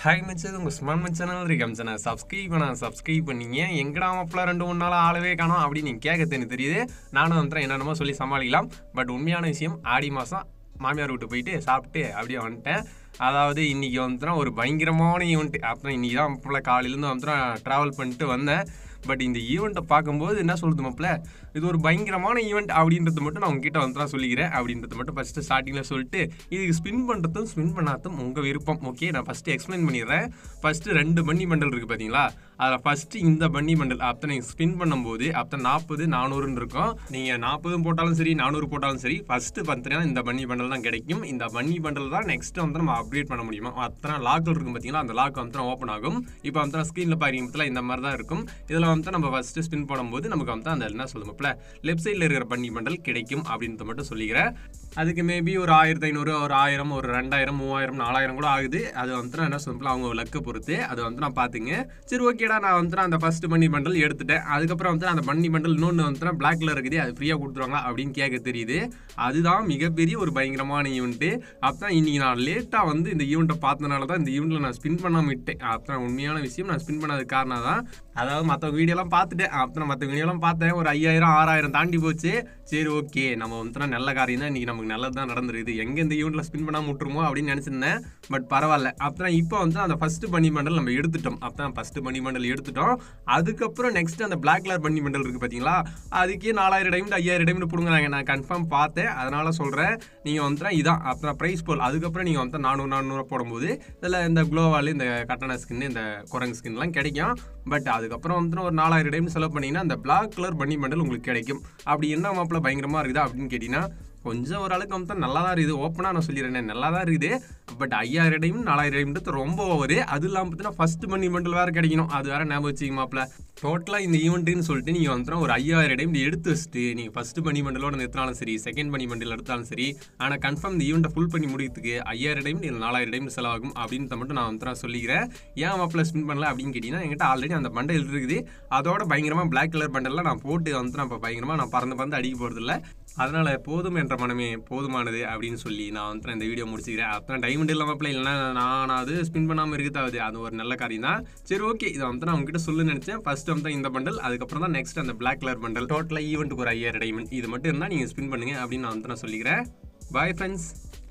hi மச்சது உங்கள் smart much channel இருக்கு மச்சனை subscribe பண்ண சப்ஸ்கிரைப் பண்ணீங்க எங்கடா மாப்பிள்ள ரெண்டு மூணு நாள் ஆளவே காணோம் அப்படின்னு நீங்கள் கேட்க எனக்கு தெரியுது நானும் வந்துட்டேன் என்னென்னமோ சொல்லி சமாளிக்கலாம் பட் உண்மையான விஷயம் ஆடி மாதம் மாமியார் வீட்டு போயிட்டு சாப்பிட்டு அப்படியே வந்துட்டேன் அதாவது இன்றைக்கி வந்துட்டோம் ஒரு பயங்கரமான ஈவெண்ட் அப்புறம் இன்றைக்கி தான் மாப்பிள்ள காலையிலேருந்து வந்துட்டோம் ட்ராவல் பண்ணிட்டு வந்தேன் பட் இந்த ஈவெண்ட்டை பார்க்கும்போது என்ன சொல்லுது மாப்பிள்ள இது ஒரு பயங்கரமான ஈவெண்ட் அப்படின்றது மட்டும் நான் உங்ககிட்ட வந்து தான் சொல்லிக்கிறேன் அப்படின்றது மட்டும் ஃபஸ்ட்டு ஸ்டார்டிங்கில் சொல்லிட்டு இதுக்கு ஸ்பின் பண்ணுறதும் ஸ்பின் பண்ணாதும் உங்கள் விருப்பம் ஓகே நான் ஃபஸ்ட்டு எக்ஸ்பிளைன் பண்ணிடுறேன் ஃபஸ்ட்டு ரெண்டு பன்னி மண்டல் இருக்குது பார்த்தீங்களா அதில் ஃபஸ்ட்டு இந்த பன்னி மண்டல் அப்போ நீங்கள் ஸ்பின் பண்ணும்போது அப்போ நாற்பது நானூறுன்னு இருக்கும் நீங்கள் நாற்பதும் போட்டாலும் சரி நானூறு போட்டாலும் சரி ஃபஸ்ட்டு பார்த்தீங்கன்னா இந்த பன்னி பண்டல் தான் கிடைக்கும் இந்த பன்னி பண்டல் தான் நெக்ஸ்ட் வந்து நம்ம அப்டேட் பண்ண முடியுமா அத்தனை லாக்கள் இருக்கும் பார்த்தீங்களா அந்த லாக் வந்து ஓப்பன் ஆகும் இப்போ வந்து ஸ்க்ரீனில் பாருங்க பத்தில இந்த மாதிரி தான் இருக்கும் இதில் வந்து நம்ம ஃபஸ்ட்டு ஸ்பின் பண்ணும்போது நமக்கு வந்து அந்த என்ன சொல்லுவோம்ல லெஃப்ட் சைடில் இருக்கிற பன்னி பண்டல் கிடைக்கும் அப்படின்றத மட்டும் சொல்லிக்கிறேன் அதுக்கு மேபி ஒரு ஆயிரத்தி ஐநூறு ஒரு ஆயிரம் ஒரு ரெண்டாயிரம் மூவாயிரம் நாலாயிரம் கூட ஆகுது அது வந்து நான் என்ன சொல்லுவோம் அவங்க லக்கை பொறுத்து அது வந்து நான் பார்த்துங்க சரி ஓகேடா நான் வந்து அந்த ஃபர்ஸ்ட் பன்னி பண்டல் எடுத்துட்டேன் அதுக்கப்புறம் வந்து அந்த பன்னி பண்டல் இன்னொன்று வந்து பிளாக்ல இருக்குது அது ஃப்ரீயாக கொடுத்துருவாங்களா அப்படின்னு கேட்க தெரியுது அதுதான் மிகப்பெரிய ஒரு பயங்கரமான ஈவெண்ட்டு அப்போ இன்னைக்கு நான் லேட்டாக வந்து இந்த ஈவெண்ட்டை பார்த்தனால தான் இந்த ஈவெண்ட்டில் நான் ஸ்பின் பண்ணாம விட்டேன் அப்புறம் உண்மையான விஷயம் நான் ஸ்பின் பண்ணது காரணம் தான் அதாவது மற்ற வீடியோலாம் பார்த்துட்டேன் அப்புறம் மற்ற வீடியோலாம் பார்த்தேன் ஒரு ஐயாயிரம் ஆறாயிரம் தாண்டி போச்சு சரி ஓகே நம்ம வந்து நல்ல காரியம் தான் இன்றைக்கி நமக்கு நல்லது தான் நடந்துருக்குது எங்கே இந்த ஈவெண்ட்டில் ஸ்பின் பண்ணாமல் விட்டுருமோ அப்படின்னு நினச்சிருந்தேன் பட் பரவாயில்ல அப்புறம் இப்போ வந்து அந்த ஃபஸ்ட்டு பனி மண்டல் நம்ம எடுத்துட்டோம் அப்புறம் ஃபஸ்ட்டு பனி மண்டல் எடுத்துட்டோம் அதுக்கப்புறம் நெக்ஸ்ட் அந்த பிளாக் கலர் பனி மண்டல் இருக்குது பார்த்தீங்களா அதுக்கே நாலாயிரம் டைம் ஐயாயிரம் டைம் பிடுங்குறாங்க நான் கன்ஃபார்ம் பார்த்தேன் அதனால சொல்கிறேன் நீங்கள் வந்து இதான் அப்புறம் ப்ரைஸ் போல் அதுக்கப்புறம் நீங்கள் வந்து நானூறு நானூறு போடும்போது இதில் இந்த க்ளோவால் இந்த கட்டண ஸ்கின் இந்த குரங்கு ஸ்கின்லாம் கிடைக்கும் பட் அதுக்கப்புறம் வந்து ஒரு நாலாயிரம் டைம் செலவு பண்ணிங்கன்னா அந்த பிளாக் கலர் பன்னி மண்டல் உங்களுக்கு கிடைக்கும் அப்படி என்ன மாப்பிள்ள பயங்கரமாக இருக்குதா அப்படின்னு கேட்டிங்கன்னா கொஞ்சம் ஓரளவுக்கு வந்து நல்லா தான் இருக்குது ஓப்பனாக நான் சொல்லிடுறேன் நல்லா தான் இருக்குது பட் ஐயாயிரம் டைம் நாலாயிரம் டைம்ன்றது ரொம்ப ஓவர் அது இல்லாமல் பார்த்தீங்கன்னா ஃபஸ்ட் மணி மண்டல் வேறு கிடைக்கணும் அது வேறு ஞாபகம் வச்சுக்க மாப்பிள்ள டோட்டலாக இந்த ஈவெண்ட்டுன்னு சொல்லிட்டு நீங்கள் வந்து ஒரு ஐயாயிரம் டைம் எடுத்து வச்சுட்டு நீங்கள் ஃபஸ்ட்டு பனி மண்டலோட நிறுத்தினாலும் சரி செகண்ட் பனி மண்டல் எடுத்தாலும் சரி ஆனால் கன்ஃபார்ம் இந்த ஈவெண்ட்டை ஃபுல் பண்ணி முடிக்கிறதுக்கு ஐயாயிரம் டைம் இல்லை நாலாயிரம் டைம் செலவாகும் அப்படின்றத மட்டும் நான் வந்து நான் சொல்லிக்கிறேன் ஏன் மாப்பிள்ள ஸ்பின் பண்ணல அப்படின்னு கேட்டிங்கன்னா என்கிட்ட ஆல்ரெடி அந்த பண்டல் இருக்குது அதோட பயங்கரமாக பிளாக் கலர் பண்டல்லாம் நான் போட்டு வந்து நான் இப்போ பயங்கரமாக நான் பறந்து பறந்து அடிக்க போகிறதில்ல அதனால் போதும் என்ற மனமே போதுமானது அப்படின்னு சொல்லி நான் வந்து இந்த வீடியோ முடிச்சுக்கிறேன் அப்புறம் டைமண்ட் இல்லாமல் பிள்ளை இல்லைனா நான் அது ஸ்பின் பண்ணாமல் இருக்குதாவது அது ஒரு நல்ல காரியம் தான் சரி ஓகே இதை வந்து நான் உங்ககிட்ட சொல்லு நினச்சேன் ஃபர்ஸ்ட் வந்து இந்த பண்டல் அதுக்கப்புறம் தான் நெக்ஸ்ட் அந்த பிளாக் கலர் பண்டல் டோட்டலாக ஈவெண்ட்டுக்கு ஒரு ஐயாயிரம் டைமண்ட் இது மட்டும் இருந்தால் நீங்கள் ஸ்பின் பண்ணுங்க அப்படின்னு நான் வந்து நான் சொல்லிக்கிறேன் பாய் ஃப்ரெண்ட்ஸ்